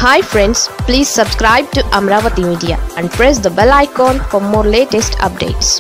hi friends please subscribe to Amaravati media and press the bell icon for more latest updates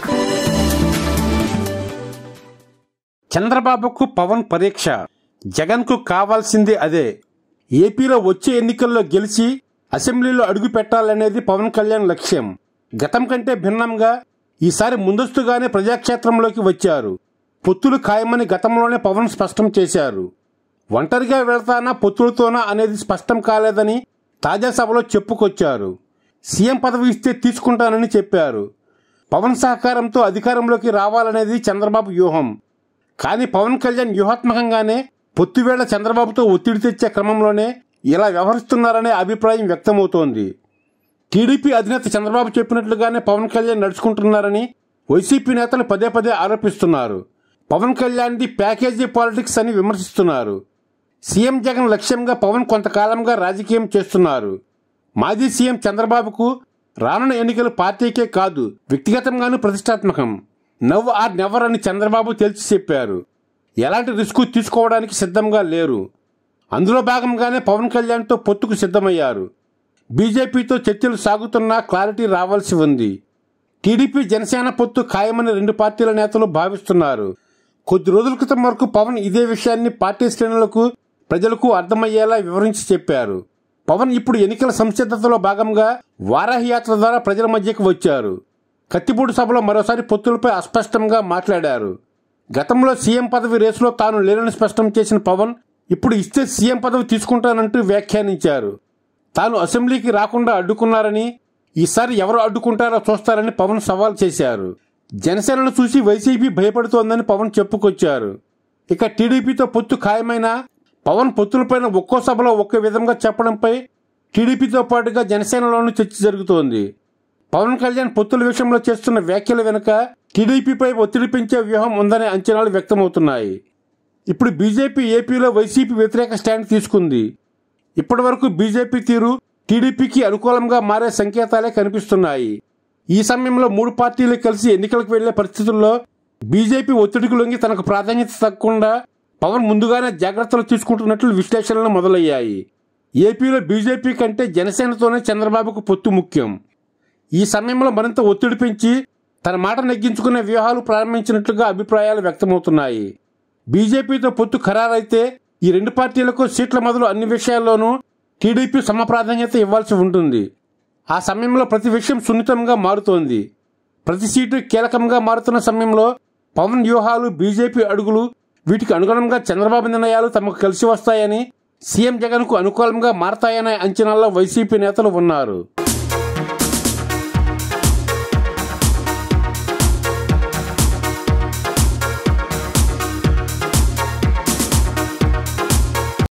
చంద్రబాబుకు పవన్ పరీక్ష జగన్కు కావాల్సింది అదే ఏపీలో వచ్చే ఎన్నికల్లో గెలిచి అసెంబ్లీలో అడుగు పెట్టాలనేది పవన్ కళ్యాణ్ లక్ష్యం గతం కంటే భిన్నంగా ఈసారి ముందస్తుగానే ప్రజాక్షేత్రంలోకి వచ్చారు పొత్తులు ఖాయమని గతంలోనే పవన్ స్పష్టం చేశారు ఒంటరిగా వెళ్తానా పొత్తులతోనా అనేది స్పష్టం కాలేదని తాజా సభలో చెప్పుకొచ్చారు సీఎం పదవి ఇస్తే తీసుకుంటానని చెప్పారు పవన్ సహకారంతో అధికారంలోకి రావాలనేది చంద్రబాబు వ్యూహం కానీ పవన్ కళ్యాణ్ వ్యూహాత్మకంగానే పొత్తువేళ చంద్రబాబుతో ఒత్తిడి తెచ్చే క్రమంలోనే ఇలా వ్యవహరిస్తున్నారనే అభిప్రాయం వ్యక్తమవుతోంది టీడీపీ అధినేత చంద్రబాబు చెప్పినట్లుగానే పవన్ కళ్యాణ్ నడుచుకుంటున్నారని వైసీపీ నేతలు పదే పదే ఆరోపిస్తున్నారు పవన్ కళ్యాణ్ది ప్యాకేజీ పాలిటిక్స్ అని విమర్శిస్తున్నారు సీఎం జగన్ లక్ష్యంగా పవన్ కొంతకాలంగా రాజకీయం చేస్తున్నారు మాజీ సీఎం చంద్రబాబుకు రానున్న ఎన్నికలు పార్టీకే కాదు వ్యక్తిగతంగానూ ప్రతిష్టాత్మకం నవ్ ఆర్ నెవర్ అని చంద్రబాబు తేల్చి చెప్పారు ఎలాంటి రిస్క్ తీసుకోవడానికి సిద్ధంగా లేరు అందులో భాగంగానే పవన్ కళ్యాణ్తో పొత్తుకు సిద్ధమయ్యారు బీజేపీతో చర్చలు సాగుతున్నా క్లారిటీ రావాల్సి ఉంది టీడీపీ జనసేన పొత్తు ఖాయమని రెండు పార్టీల నేతలు భావిస్తున్నారు కొద్ది రోజుల క్రితం వరకు పవన్ ఇదే విషయాన్ని పార్టీ శ్రేణులకు ప్రజలకు అర్థమయ్యేలా వివరించి చెప్పారు పవన్ ఇప్పుడు ఎన్నికల సంసిద్ధతలో భాగంగా వారాహి యాత్ర ద్వారా ప్రజల మధ్యకు వచ్చారు కత్తిపూడి సభలో మరోసారి పొత్తులపై అస్పష్టంగా మాట్లాడారు గతంలో సీఎం పదవి రేసులో తాను లేనని స్పష్టం చేసిన పవన్ ఇప్పుడు ఇస్తే సీఎం పదవి తీసుకుంటానంటూ వ్యాఖ్యానించారు తాను అసెంబ్లీకి రాకుండా అడ్డుకున్నారని ఈసారి ఎవరు అడ్డుకుంటారో చూస్తారని పవన్ సవాల్ చేశారు జనసేనను చూసి వైసీపీ భయపడుతోందని పవన్ చెప్పుకొచ్చారు ఇక టీడీపీతో పొత్తు ఖాయమైన పవన్ పొత్తులపైన ఒక్కో సభలో ఒక్కో విధంగా చెప్పడంపై టీడీపీతో పాటుగా జనసేనలోనూ చర్చ జరుగుతోంది పవన్ కళ్యాణ్ పొత్తుల విషయంలో చేస్తున్న వ్యాఖ్యల వెనుక టీడీపీపై ఒత్తిడి పెంచే వ్యూహం ఉందనే అంచనాలు వ్యక్తమవుతున్నాయి ఇప్పుడు బీజేపీ ఏపీలో వైసీపీ వ్యతిరేక స్టాండ్ తీసుకుంది ఇప్పటి వరకు బీజేపీ తీరు టీడీపీకి అనుకూలంగా మారే సంకేతాలే కనిపిస్తున్నాయి ఈ సమయంలో మూడు పార్టీలు కలిసి ఎన్నికలకు వెళ్లే పరిస్థితుల్లో బీజేపీ ఒత్తిడికి లొంగి తనకు ప్రాధాన్యత తగ్గకుండా పవన్ ముందుగానే జాగ్రత్తలు తీసుకుంటున్నట్లు విశ్లేషణలు మొదలయ్యాయి ఏపీలో బీజేపీ కంటే జనసేనతోనే చంద్రబాబుకు పొత్తు ముఖ్యం ఈ సమయంలో మరింత ఒత్తిడి పెంచి తన మాట నెగ్గించుకునే వ్యూహాలు ప్రారంభించినట్లుగా అభిప్రాయాలు వ్యక్తమవుతున్నాయి బీజేపీతో పొత్తు ఖరారైతే ఈ రెండు పార్టీలకు సీట్ల మొదలు అన్ని విషయాల్లోనూ టీడీపీ సమ ప్రాధాన్యత ఇవ్వాల్సి ఉంటుంది ఆ సమయంలో ప్రతి విషయం సున్నితంగా మారుతోంది ప్రతి సీటు కీలకంగా మారుతున్న సమయంలో పవన్ వ్యూహాలు బీజేపీ అడుగులు వీటికి అనుగుణంగా చంద్రబాబు నిర్ణయాలు తమకు కలిసి వస్తాయని సీఎం జగన్కు అనుకూలంగా మారతాయనే అంచనాల్లో వైసీపీ నేతలు ఉన్నారు